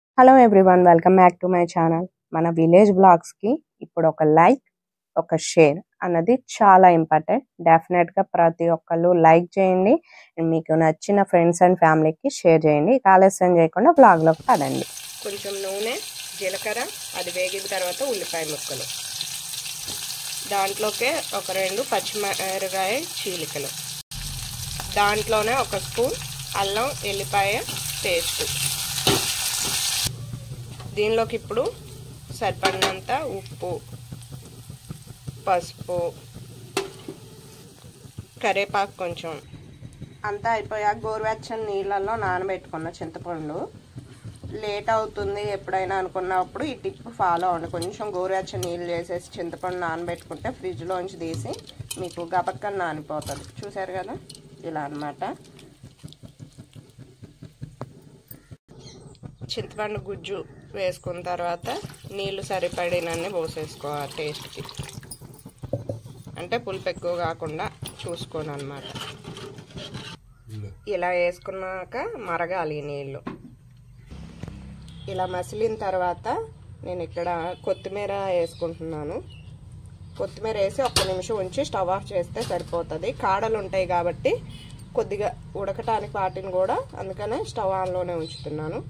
Hello everyone welcome back to my channel మన village బ్లాగ్స్కి ఇప్పుడు ఒక లైక్ ఒక షేర్ అన్నది చాలా ఇంపార్టెంట్ డెఫినెట్గా ప్రతి ఒక్కళ్ళు లైక్ చేయండి and మీకు నచ్చిన ఫ్రెండ్స్ అండ్ ఫ్యామిలీకి షేర్ చేయండి ఇక ఆలస్యం చేయకుండా బ్లాగ్లోకి పదండి కొంచెం నూనె జీలకర్ర అది వేగిన తర్వాత ఉల్లిపాయ ముక్కలు దాంట్లోకే ఒక రెండు పచ్చిమిరకాయ చీలికలు దాంట్లోనే ఒక స్పూన్ అల్లం ఎల్లిపాయ పేస్ట్ దీనిలోకి ఇప్పుడు సరిపడినంత ఉప్పు పసుపు కరేపాకు కొంచెం అంతా అయిపోయాక గోరువెచ్చని నీళ్ళల్లో నానబెట్టుకున్న చింతపండు లేట్ అవుతుంది ఎప్పుడైనా అనుకున్నప్పుడు ఈ టిప్ ఫాలో అవ్వండి కొంచెం గోరువెచ్చని నీళ్ళు వేసేసి చింతపండు నానబెట్టుకుంటే ఫ్రిడ్జ్లోంచి తీసి మీకు గబక్కన నానిపోతుంది చూసారు కదా ఇలా అనమాట చింతపండు గుజ్జు వేసుకున్న తర్వాత నీళ్ళు సరిపడినన్ని పోసేసుకోవాలి టేస్ట్కి అంటే పులుపు ఎక్కువ కాకుండా చూసుకోను అనమాట ఇలా వేసుకున్నాక మరగాలి ఈ నీళ్ళు ఇలా మసిలిన తర్వాత నేను ఇక్కడ కొత్తిమీర వేసుకుంటున్నాను కొత్తిమీర వేసి ఒక్క నిమిషం ఉంచి స్టవ్ ఆఫ్ చేస్తే సరిపోతుంది కాడలు ఉంటాయి కాబట్టి కొద్దిగా ఉడకటానికి వాటిని కూడా అందుకనే స్టవ్ ఆన్లోనే ఉంచుతున్నాను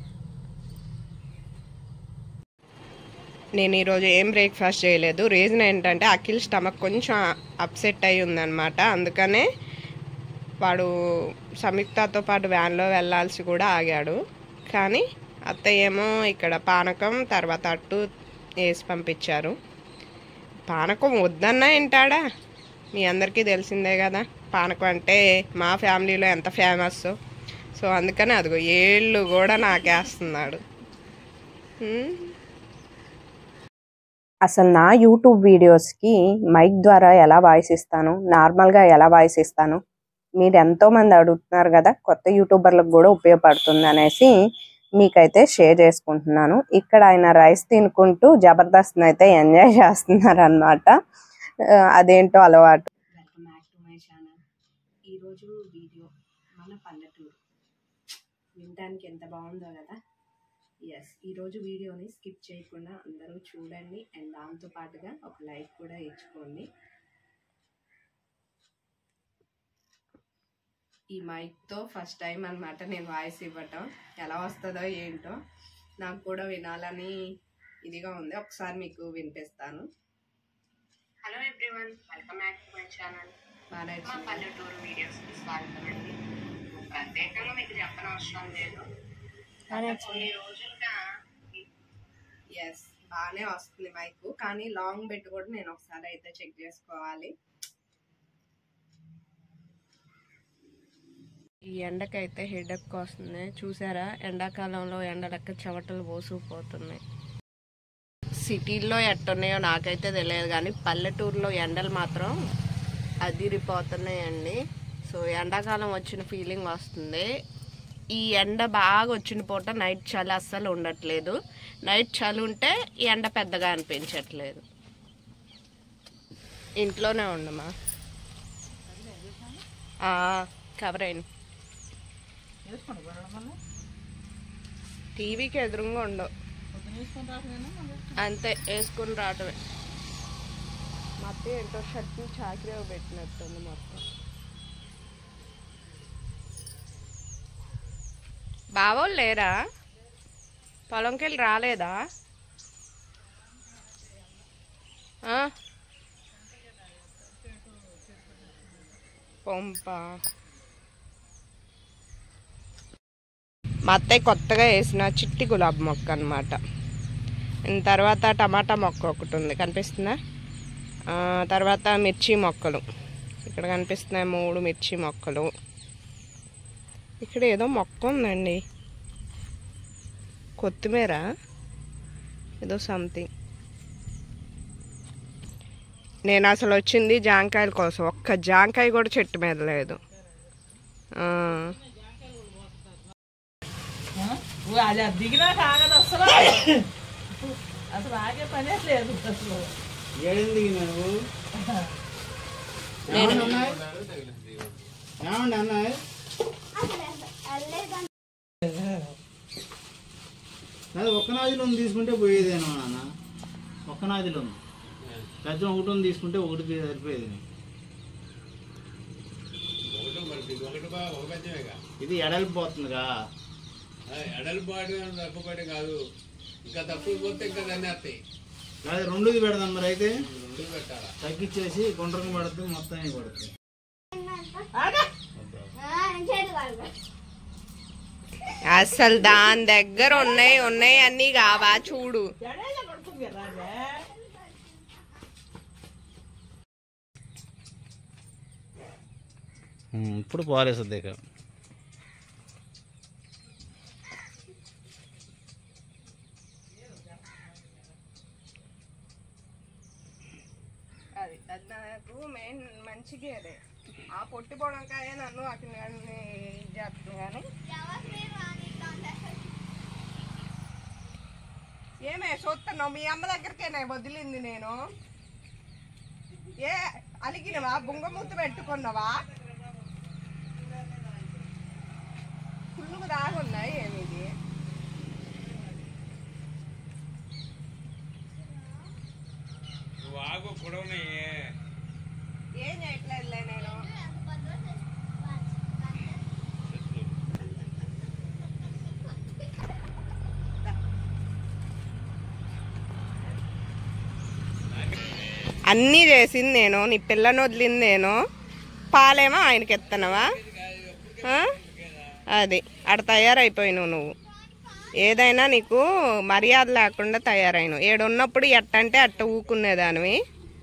నేను ఈరోజు ఏం బ్రేక్ఫాస్ట్ చేయలేదు రీజన్ ఏంటంటే అఖిల్ స్టమక్ కొంచెం అప్సెట్ అయి ఉందన్నమాట అందుకనే వాడు సంయుక్తతో పాటు వ్యాన్లో వెళ్ళాల్సి కూడా ఆగాడు కానీ అత్తయ్య ఏమో ఇక్కడ పానకం తర్వాత అట్టు వేసి పంపించారు పానకం వద్దన్నా వింటాడా మీ అందరికీ తెలిసిందే కదా పానకం అంటే మా ఫ్యామిలీలో ఎంత ఫేమస్ సో అందుకని అదిగో ఏళ్ళు కూడా నాకేస్తున్నాడు హ్మ్. అసలు నా యూట్యూబ్ వీడియోస్కి మైక్ ద్వారా ఎలా వాయిస్ ఇస్తాను నార్మల్గా ఎలా వాయిస్ ఇస్తాను మీరు ఎంతో మంది అడుగుతున్నారు కదా కొత్త యూట్యూబర్లకు కూడా ఉపయోగపడుతుంది అనేసి మీకైతే షేర్ చేసుకుంటున్నాను ఇక్కడ ఆయన రైస్ తినుకుంటూ జబర్దస్త్ అయితే ఎంజాయ్ చేస్తున్నారు అనమాట అదేంటో అలవాటు welcome back to my channel ఈరోజు వీడియో మన పల్లెటూరు వినడానికి ఎంత బాగుందో కదా ఎస్ ఈరోజు వీడియోని స్కిప్ చేయకుండా అందరూ చూడండి అండ్ దాంతో పాటుగా ఒక లైక్ కూడా ఇచ్చుకోండి ఈ మైక్తో ఫస్ట్ టైం అనమాట నేను వాయిస్ ఇవ్వటం ఎలా వస్తుందో ఏంటో నాకు కూడా వినాలని ఇదిగా ఉంది ఒకసారి మీకు వినిపిస్తాను hello everyone welcome back to my channel బాగా మా నచ్చిందా? పల్లెటూరు వీడియోస్కి స్వాగతం అండి ప్రత్యేకంగా మీకు చెప్పనవసరం లేదు గత కొన్ని రోజులుగా ఎస్ బాగానే వస్తుంది మైక్ కానీ లాంగ్ పెట్టి కూడా నేను ఒకసారి అయితే చెక్ చేసుకోవాలి ఈ ఎండకైతే హెడెక్ వస్తుంది చూసారా ఎండాకాలంలో ఎండ లెక్క చెమటలు పోసుకుపోతున్నాయి సిటీల్లో ఎట్టున్నాయో నాకైతే తెలియదు కానీ పల్లెటూరులో ఎండలు మాత్రం అదిరిపోతున్నాయండి సో ఎండాకాలం వచ్చిన ఫీలింగ్ వస్తుంది ఈ ఎండ బాగా వచ్చిన పూట నైట్ చలి అస్సలు ఉండట్లేదు నైట్ చలి ఉంటే ఈ ఎండ పెద్దగా అనిపించట్లేదు ఇంట్లోనే ఉండమా ఆ, కవర్ అయింది టీవీకి ఎదురుగా ఉండవు అంతే వేసుకుని రావటమే మా అత్తయ్య ఏంటో షర్ట్ని చాకరీ పెట్టినట్టుంది మొత్తం బావోళ్ళు లేరా పొలంకి వెళ్ళి రాలేదా ఆ? పొంప మా అత్తయ్య కొత్తగా వేసిన చిట్టి గులాబీ మొక్క అనమాట తర్వాత టమాటా మొక్క ఒకటి ఉంది కనిపిస్తుందా ఆ, తర్వాత మిర్చి మొక్కలు ఇక్కడ కనిపిస్తున్నాయి మూడు మిర్చి మొక్కలు ఇక్కడ ఏదో మొక్క ఉందండి కొత్తిమీర ఏదో సంథింగ్ నేను అసలు వచ్చింది జాంకాయల కోసం ఒక్క జాంకాయ కూడా చెట్టు మీద లేదు ఆ, అది దిగినా కాగదు అసలు అసలు ఆగే పనే లేదు అసలు ఏడింది నువ్వు నేను ఏమండి అన్న అది ఒక్క నాదిలో తీసుకుంటే పోయేదేనో నాన్న ఒక్క నాదిలో గజం ఒకటి ఉంది తీసుకుంటే ఒకటి సరిపోయేది ఒకటి మరి ఒకటి బా ఒక గజమేగా ఇది ఎడలిపోతుందిగా ఎడలు పాడు తప్పుపాటు కాదు ఇంకా తప్పులు పోతే ఇంకా దాన్ని వస్తాయి అది రెండుది పెడదాం మరి అయితే రెండు పెట్టాలా తగ్గించేసి గుండ్రంగా పడుతుంది మొత్తం పడుతుంది అసలు దాని దగ్గర ఉన్నాయి ఉన్నాయి అన్ని కావా చూడు ఎడేలా కొడుతుంది రాజా ఇప్పుడు పారేస్తుంది ఇక అది అది నాకు మెయిన్ మంచి గేదే ఆ పొట్టి పొడకాయ నన్ను అక్కడ చేస్తుంది కానీ ఏమే చూస్తున్నావు మీ అమ్మ దగ్గరికేనే వదిలింది నేను ఏ అలిగినవా బుంగమూత పెట్టుకున్నావా ఫుల్లుగా దాగున్నాయి ఏమిది నువ్వు ఆగు పొడవున్నాయే ఏం చేయట్లేదులే నేను అన్నీ చేసింది నేను నీ పిల్లని వదిలింది నేను పాలేమో ఆయనకి ఎత్తనవా ఆ? అది అక్కడ తయారైపోయినావు నువ్వు ఏదైనా నీకు మర్యాద లేకుండా తయారైనావు ఏడున్నప్పుడు ఎట్టంటే అట్ట ఊకునేదానివి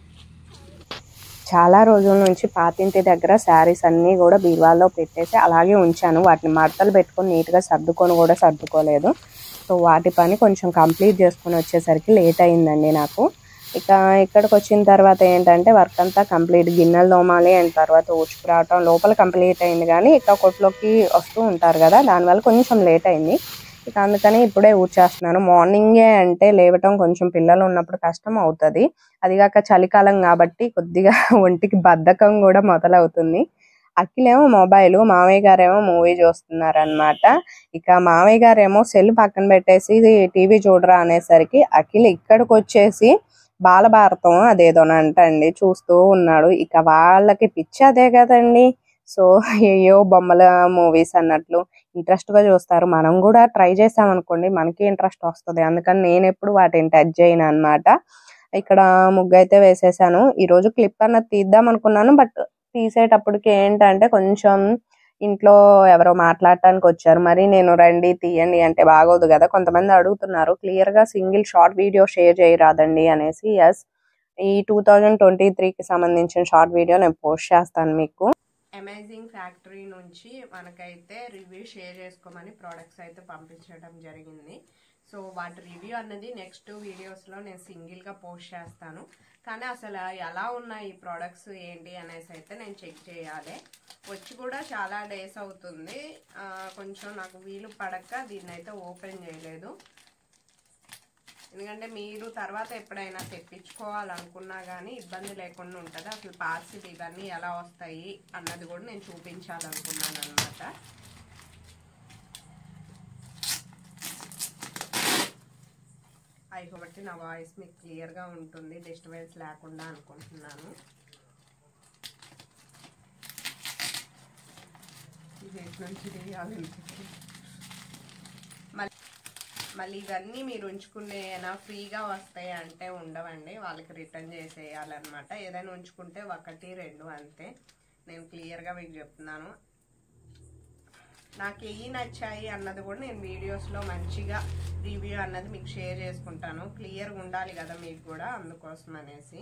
చాలా రోజుల నుంచి పాతింటి దగ్గర శారీస్ అన్నీ కూడా బీరువాల్లో పెట్టేసి అలాగే ఉంచాను వాటిని మడతలు పెట్టుకొని నీట్గా సర్దుకొని కూడా సర్దుకోలేదు సో వాటి పని కొంచెం కంప్లీట్ చేసుకొని వచ్చేసరికి లేట్ అయిందండి నాకు ఇక ఇక్కడికి వచ్చిన తర్వాత ఏంటంటే వర్క్ అంతా కంప్లీట్ గిన్నెలు తోమాలి అండ్ తర్వాత ఊడ్చుకు రావటం లోపల కంప్లీట్ అయింది కానీ ఇక కొట్లోకి వస్తూ ఉంటారు కదా దానివల్ల కొంచెం లేట్ అయింది ఇక అందుకని ఇప్పుడే ఊడ్చేస్తున్నాను మార్నింగే అంటే లేవటం కొంచెం పిల్లలు ఉన్నప్పుడు కష్టం అవుతుంది అదిగాక చలికాలం కాబట్టి కొద్దిగా ఒంటికి బద్ధకం కూడా మొదలవుతుంది అఖిలేమో మొబైల్ మామయ్య గారేమో మూవీ చూస్తున్నారు అనమాట ఇక మామయ్య గారేమో సెల్ పక్కన పెట్టేసి టీవీ చూడరా అనేసరికి అఖిల్ ఇక్కడికి వచ్చేసి బాలభారతం అదేదోనంట అండి చూస్తూ ఉన్నాడు ఇక వాళ్ళకి పిచ్చి అదే కదండి సో ఏయో బొమ్మల మూవీస్ అన్నట్లు ఇంట్రెస్ట్ గా చూస్తారు మనం కూడా ట్రై చేసాం అనుకోండి మనకి ఇంట్రెస్ట్ వస్తుంది అందుకని నేను ఎప్పుడు వాటిని టచ్ చేయను అనమాట ఇక్కడ ముగ్గు అయితే వేసేసాను ఈ రోజు క్లిప్ అన్నది తీద్దాం అనుకున్నాను బట్ తీసేటప్పటికి ఏంటంటే కొంచెం ఇంట్లో ఎవరో మాట్లాడటానికి వచ్చారు మరి నేను రండి తీయండి అంటే బాగోదు కదా కొంతమంది అడుగుతున్నారు క్లియర్ గా సింగిల్ షార్ట్ వీడియో షేర్ చేయరాదండి అనేసి ఎస్ ఈ టూ థౌజండ్ ట్వంటీ త్రీకి సంబంధించిన షార్ట్ వీడియో నేను పోస్ట్ చేస్తాను మీకు అమేజింగ్ ఫ్యాక్టరీ నుంచి మనకైతే రివ్యూ షేర్ చేసుకోమని ప్రోడక్ట్స్ అయితే పంపించడం జరిగింది సో వాటి రివ్యూ అన్నది నెక్స్ట్ వీడియోస్లో నేను సింగిల్గా పోస్ట్ చేస్తాను కానీ అసలు ఎలా ఉన్నాయి ఈ ప్రోడక్ట్స్ ఏంటి అనేసి అయితే నేను చెక్ చేయాలి వచ్చి కూడా చాలా డేస్ అవుతుంది ఆ, కొంచెం నాకు వీలు పడక దీన్ని అయితే ఓపెన్ చేయలేదు ఎందుకంటే మీరు తర్వాత ఎప్పుడైనా తెప్పించుకోవాలనుకున్నా కానీ ఇబ్బంది లేకుండా ఉంటుంది అసలు పార్సిల్ ఇవన్నీ ఎలా వస్తాయి అన్నది కూడా నేను చూపించాలనుకున్నాను అనమాట అవి కాబట్టి నా వాయిస్ మీకు క్లియర్గా ఉంటుంది డిస్టర్బెన్స్ లేకుండా అనుకుంటున్నాను ఇది ఎటు నుంచి తీయాలనిపిస్తుంది మళ్ళీ మళ్ళీ ఇవన్నీ మీరు ఉంచుకునేనా ఫ్రీగా వస్తాయి అంటే ఉండవండి వాళ్ళకి రిటర్న్ చేసేయాలన్నమాట ఏదైనా ఉంచుకుంటే ఒకటి రెండు అంతే నేను క్లియర్గా మీకు చెప్తున్నాను నాకు ఏవి నచ్చాయి అన్నది కూడా నేను వీడియోస్లో మంచిగా రివ్యూ అన్నది మీకు షేర్ చేసుకుంటాను క్లియర్గా ఉండాలి కదా మీకు కూడా అందుకోసం అనేసి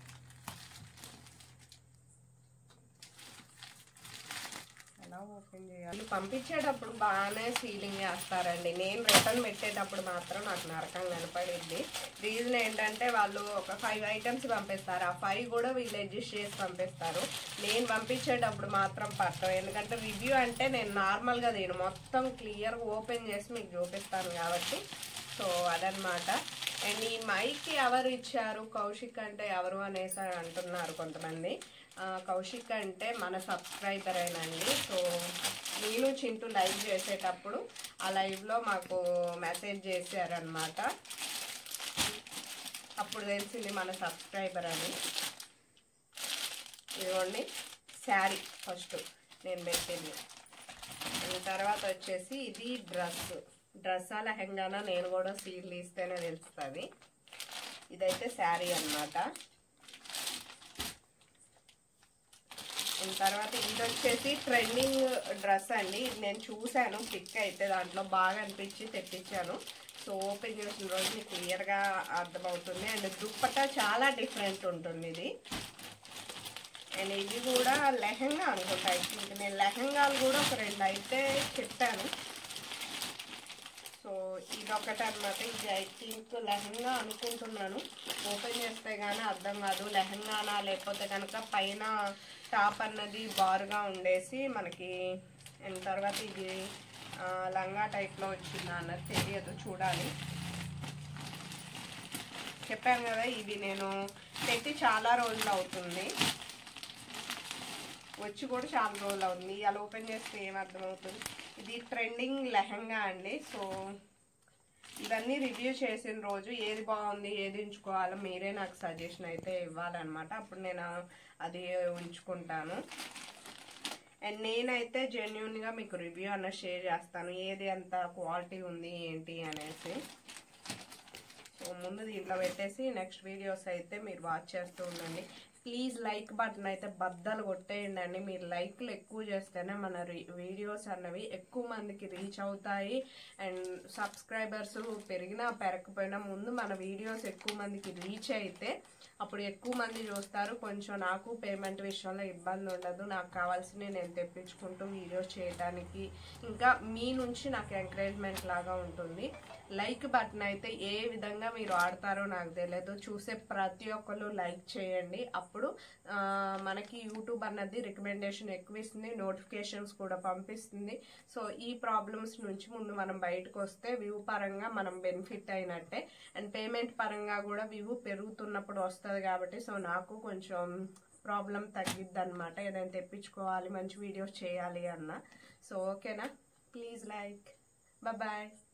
ఎలా ఓపెన్ చేయాలి పంపించేటప్పుడు బాగానే సీలింగ్ చేస్తారండి నేను రిటర్న్ పెట్టేటప్పుడు మాత్రం నాకు నరకం కనపడింది రీజన్ ఏంటంటే వాళ్ళు ఒక ఫైవ్ ఐటమ్స్ పంపిస్తారు ఆ ఫైవ్ కూడా వీళ్ళు అడ్జస్ట్ చేసి పంపిస్తారు నేను పంపించేటప్పుడు మాత్రం పట్టం ఎందుకంటే రివ్యూ అంటే నేను నార్మల్గా నేను మొత్తం క్లియర్ ఓపెన్ చేసి మీకు చూపిస్తాను కాబట్టి సో అదనమాట అండ్ ఈ మైక్ ఎవరు ఇచ్చారు కౌశిక్ అంటే ఎవరు అనేసి అంటున్నారు కొంతమంది ఆ, కౌశిక్ అంటే మన సబ్స్క్రైబర్ అయినండి సో నేను చింటూ లైవ్ చేసేటప్పుడు ఆ లైవ్లో మాకు మెసేజ్ చేశారనమాట అప్పుడు తెలిసింది మన సబ్స్క్రైబర్ అని ఇదిగోండి శారీ ఫస్ట్ నేను పెట్టింది దాని తర్వాత వచ్చేసి ఇది డ్రెస్ డ్రెస్ లెహంగానా నేను కూడా సీల్ తీస్తేనే తెలుస్తుంది ఇదైతే శారీ అన్నమాట దాని తర్వాత ఇది వచ్చేసి ట్రెండింగ్ డ్రెస్ అండి ఇది నేను చూశాను పిక్ అయితే దాంట్లో బాగా అనిపించి తెప్పించాను సో ఓపెన్ చేసిన రోజు మీకు క్లియర్గా అర్థమవుతుంది అండ్ దుప్పట్టా చాలా డిఫరెంట్ ఉంటుంది ఇది అండ్ ఇది కూడా లెహంగా అనుకుంటా ఐ థింక్ నేను లెహంగాలు కూడా ఒక రెండు అయితే చెప్పాను సో ఇది ఒకటి అనమాట ఇది ఐ థింక్ లెహంగా అనుకుంటున్నాను ఓపెన్ చేస్తే కానీ అర్థం కాదు లెహంగానా లేకపోతే కనుక పైన టాప్ అన్నది బారుగా ఉండేసి మనకి అండ్ తర్వాత ఇది ఆ, లంగా టైప్లో వచ్చిందా అన్నది తెలియదు చూడాలి చెప్పాను కదా ఇది నేను పెట్టి చాలా రోజులు అవుతుంది వచ్చి కూడా చాలా రోజులు అవుతుంది అలా ఓపెన్ చేస్తే ఏం అర్థమవుతుంది ఇది ట్రెండింగ్ లెహంగా అండి సో ఇవన్నీ రివ్యూ చేసిన రోజు ఏది బాగుంది ఏది ఉంచుకోవాలో మీరే నాకు సజెషన్ అయితే ఇవ్వాలన్నమాట అప్పుడు నేను అది ఉంచుకుంటాను అండ్ నేనైతే జెన్యున్గా మీకు రివ్యూ అన్న షేర్ చేస్తాను ఏది ఎంత క్వాలిటీ ఉంది ఏంటి అనేసి సో ముందు దీంట్లో పెట్టేసి నెక్స్ట్ వీడియోస్ అయితే మీరు వాచ్ చేస్తూ ఉండండి ప్లీజ్ లైక్ బటన్ అయితే బద్దలు కొట్టేయండి అండి మీరు లైక్లు ఎక్కువ చేస్తేనే మన వీడియోస్ అన్నవి ఎక్కువ మందికి రీచ్ అవుతాయి అండ్ సబ్స్క్రైబర్స్ పెరిగినా పెరగకపోయినా ముందు మన వీడియోస్ ఎక్కువ మందికి రీచ్ అయితే అప్పుడు ఎక్కువ మంది చూస్తారు కొంచెం నాకు పేమెంట్ విషయంలో ఇబ్బంది ఉండదు నాకు కావాల్సినవి నేను తెప్పించుకుంటూ వీడియోస్ చేయడానికి ఇంకా మీ నుంచి నాకు ఎంకరేజ్మెంట్ లాగా ఉంటుంది లైక్ బటన్ అయితే ఏ విధంగా మీరు ఆడతారో నాకు తెలియదు చూసే ప్రతి ఒక్కరు లైక్ చేయండి అప్పుడు ఆ, మనకి యూట్యూబ్ అన్నది రికమెండేషన్ ఎక్కువ ఇస్తుంది నోటిఫికేషన్స్ కూడా పంపిస్తుంది సో ఈ ప్రాబ్లమ్స్ నుంచి ముందు మనం బయటకు వస్తే వ్యూ పరంగా మనం బెనిఫిట్ అయినట్టే అండ్ పేమెంట్ పరంగా కూడా వ్యూ పెరుగుతున్నప్పుడు వస్తుంది కాబట్టి సో నాకు కొంచెం ప్రాబ్లం తగ్గిద్ది అనమాట ఏదైనా తెప్పించుకోవాలి మంచి వీడియోస్ చేయాలి అన్న సో ఓకేనా ప్లీజ్ లైక్ బాయ్